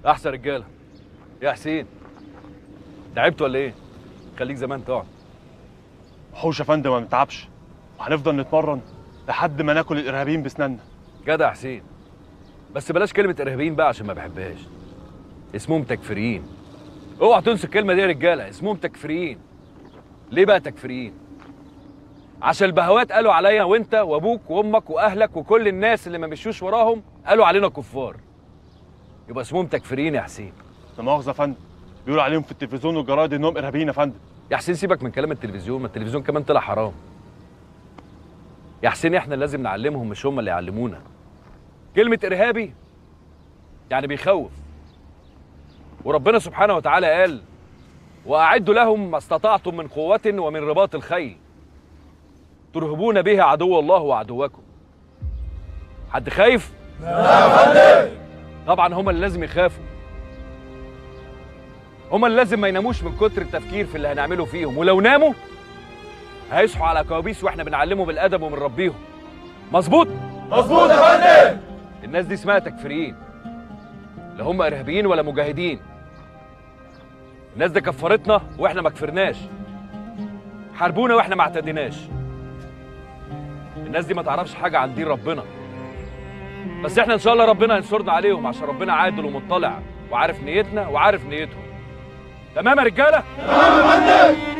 احسن رجاله يا حسين تعبت ولا ايه خليك زمان تقعد وحوش يا فندم ما بنتعبش وهنفضل نتمرن لحد ما ناكل الارهابيين بسناننا جدع يا حسين بس بلاش كلمه ارهابيين بقى عشان ما بحبهاش اسمهم تكفيريين اوعى تنسوا الكلمه دي يا رجاله اسمهم تكفيريين ليه بقى تكفيريين عشان البهوات قالوا عليا وانت وابوك وامك واهلك وكل الناس اللي ما مشوش وراهم قالوا علينا كفار يبقى اسمهم تكفيريين يا حسين لا مؤاخذه يا فندم بيقولوا عليهم في التلفزيون والجرايد انهم ارهابيين يا فندم يا حسين سيبك من كلام التلفزيون ما التلفزيون كمان طلع حرام يا حسين احنا لازم نعلمهم مش هم اللي يعلمونا كلمة إرهابي يعني بيخوف وربنا سبحانه وتعالى قال وأعدوا لهم ما استطعتم من قوة ومن رباط الخيل ترهبون به عدو الله وعدوكم حد خايف؟ طبعا هم اللي لازم يخافوا هم اللي لازم ما يناموش من كتر التفكير في اللي هنعمله فيهم ولو ناموا هيصحوا على كوابيس واحنا بنعلمهم الادب وبنربيهم مظبوط مظبوط يا فندم الناس دي اسمها تكفيريين لا هم ارهابيين ولا مجاهدين الناس دي كفرتنا واحنا ما كفرناش حاربونا واحنا ما اعتديناش الناس دي ما تعرفش حاجه عن دين ربنا بس احنا ان شاء الله ربنا ينصرنا عليهم عشان ربنا عادل ومطلع وعارف نيتنا وعارف نيتهم تمام يا رجاله تمام يا فندم